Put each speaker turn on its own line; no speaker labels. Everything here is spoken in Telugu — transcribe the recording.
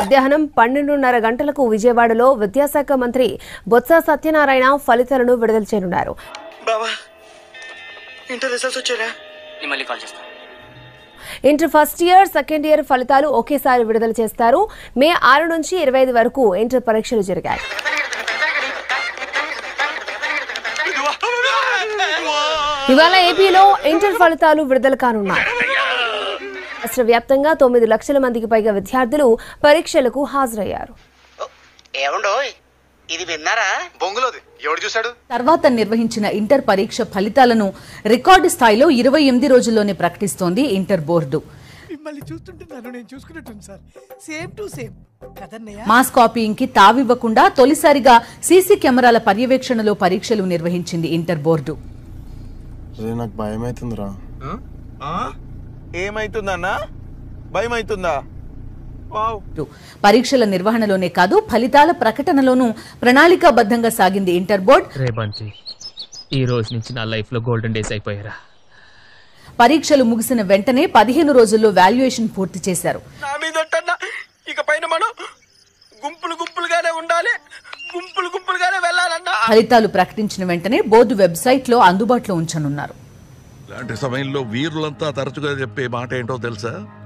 మధ్యాహ్నం పన్నెండున్నర గంటలకు విజయవాడలో విద్యాశాఖ మంత్రి బొత్స సత్యనారాయణ ఫలితాలను విడుదల చేయనున్నారు
బావా ఇంటర్ రిజల్ట్స్ వచ్చారా
నేను మళ్ళీ కాల్ చేస్తాను
inter first year second year ఫలితాలు ఒకేసారి విడుదల చేస్తారు మే ఆరు నుంచి ఇరవై ఐదు వరకు ఇంటర్ పరీక్షలు జరిగాయి ఇవాళ ఏపీలో ఇంటర్ ఫలితాలు విడుదల కానున్నాయి రాష్ట్ర వ్యాప్తంగా తొమ్మిది లక్షల మందికి పైగా విద్యార్థులు పరీక్షలకు హాజరయ్యారు
ఏమండో ఇది విన్నారా
బొంగులోది ఎవడు చూశాడు
తర్వాత నిర్వహించిన ఇంటర్ పరీక్ష ఫలితాలను రికార్డు స్థాయిలో ఇరవై ఎనిమిది రోజుల్లోనే ప్రకటిస్తోంది ఇంటర్ బోర్డు
మిమ్మల్ని చూస్తుంటున్నాను నేను చూసుకున్నట్టుంది సార్ సేమ్ టు సేమ్ కదన్నయ్య
మాస్ కాపీయింగ్ కి తావివ్వకుండా తొలిసారిగా సీసీ కెమెరాల పర్యవేక్షణలో పరీక్షలు నిర్వహించింది ఇంటర్ బోర్డు
రే నాకు భయం అవుతుందిరా
ఏమైతుందన్నా భయం అవుతుందా వావ్
పరీక్షల నిర్వహణలోనే కాదు ఫలితాల ప్రకటనలోనూ ప్రణాళికాబద్ధంగా సాగింది ఇంటర్ బోర్డ్
రే బంటి ఈ రోజు నుంచి నా లైఫ్ లో గోల్డెన్ డేస్ అయిపోయారా
పరీక్షలు ముగిసిన వెంటనే పదిహేను రోజుల్లో వాల్యుయేషన్ పూర్తి చేశారు
నా మీద ఒట్టన్నా ఇక పైన మనం గుంపులు గుంపులుగానే ఉండాలి గుంపులు గుంపులుగానే వెళ్ళాలన్నా
ఫలితాలు ప్రకటించిన వెంటనే బోర్డు వెబ్సైట్లో అందుబాటులో ఉంచనున్నారు
ఇలాంటి సమయంలో వీరులంతా తరచుగా చెప్పే మాట ఏంటో తెలుసా